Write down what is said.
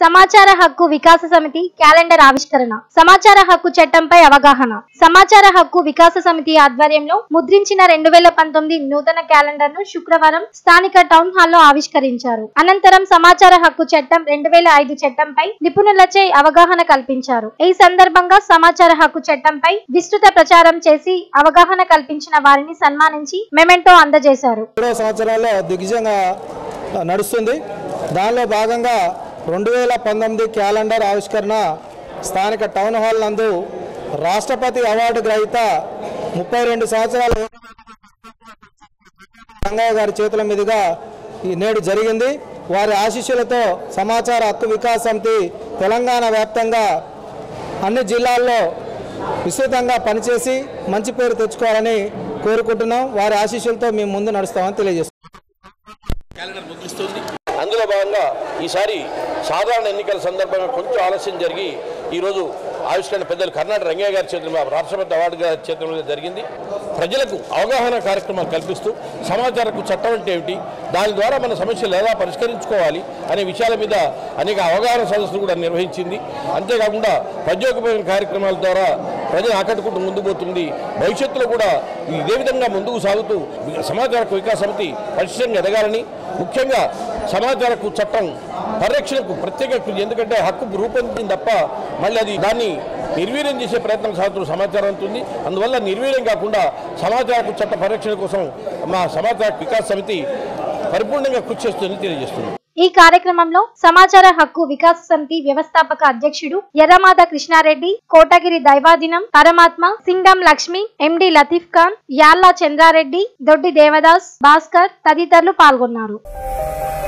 సమాచార హక్కు వికాస సమితి క్యాలెండర్ ఆవిష్కరణ సమాచార హక్కు చట్టంపై అవగాహన సమాచార హక్కు వికాస సమితి ఆధ్వర్యంలో ముద్రించిన రెండు వేల పంతొమ్మిది నూతన క్యాలెండర్ ను శుక్రవారం స్థానిక టౌన్ హాల్లో ఆవిష్కరించారు అనంతరం సమాచార హక్కు చట్టం రెండు వేల ఐదు చట్టంపై నిపుణులచే అవగాహన కల్పించారు ఈ సందర్భంగా సమాచార హక్కు చట్టంపై విస్తృత ప్రచారం చేసి అవగాహన కల్పించిన వారిని సన్మానించి మెమెంటో అందజేశారు ఏడవ సంవత్సరాల్లో దిగ్విజయంగా నడుస్తుంది దానిలో భాగంగా రెండు వేల పంతొమ్మిది క్యాలెండర్ ఆవిష్కరణ స్థానిక టౌన్ హాల్ నందు రాష్ట్రపతి అవార్డు గ్రహీత ముప్పై రెండు సంవత్సరాల రంగయ్య గారి చేతుల మీదుగా ఈ నేడు జరిగింది వారి ఆశీస్సులతో సమాచార హక్కు వికాస్ సమితి తెలంగాణ వ్యాప్తంగా అన్ని జిల్లాల్లో విస్తృతంగా పనిచేసి మంచి పేరు తెచ్చుకోవాలని కోరుకుంటున్నాం వారి ఆశీస్సులతో మేము ముందు నడుస్తామని తెలియజేస్తున్నాం క్యాలెండర్ ముద్రిస్తుంది అందులో భాగంగా ఈసారి సాధారణ ఎన్నికల సందర్భంగా కొంచెం ఆలస్యం జరిగి ఈరోజు ఆవిష్కరణ పెద్దలు కర్ణాటక రంగయ్య గారి చేతుల మీద రాష్ట్రపతి అవార్డు గారి చేతుల మీద జరిగింది ప్రజలకు అవగాహన కార్యక్రమాలు కల్పిస్తూ సమాచారకు చట్టం అంటే ఏమిటి దాని ద్వారా మన సమస్యలు ఎలా పరిష్కరించుకోవాలి అనే విషయాల మీద అనేక అవగాహన సదస్సులు కూడా నిర్వహించింది అంతేకాకుండా ప్రజోపయోగ కార్యక్రమాల ద్వారా ప్రజలు ఆకట్టుకుంటూ ముందుకు పోతుంది భవిష్యత్తులో కూడా ఇదే విధంగా ముందుకు సాగుతూ సమాచార హక్కు వికాస సమితి పరిశ్రమ ఎదగాలని ముఖ్యంగా సమాచార హక్కు చట్టం పరిరక్షణకు ప్రత్యేక కృషి ఎందుకంటే హక్కు రూపొందింది తప్ప మళ్ళీ అది దాన్ని నిర్వీర్యం చేసే ప్రయత్నం సాగుతున్న సమాచారం ఉంటుంది అందువల్ల నిర్వీర్యం కాకుండా సమాచార హక్కు చట్ట పరిరక్షణ కోసం మా సమాచార వికాస సమితి పరిపూర్ణంగా కృషి చేస్తుందని తెలియజేస్తుంది ఈ కార్యక్రమంలో సమాచార హక్కు వికాస సమితి వ్యవస్థాపక అధ్యక్షుడు ఎర్రమాద కృష్ణారెడ్డి కోటగిరి దైవాదినం పరమాత్మ సింగం లక్ష్మి ఎండి లతీఫ్ ఖాన్ యాల్లా చంద్రారెడ్డి దొడ్డి దేవదాస్ భాస్కర్ తదితరులు పాల్గొన్నారు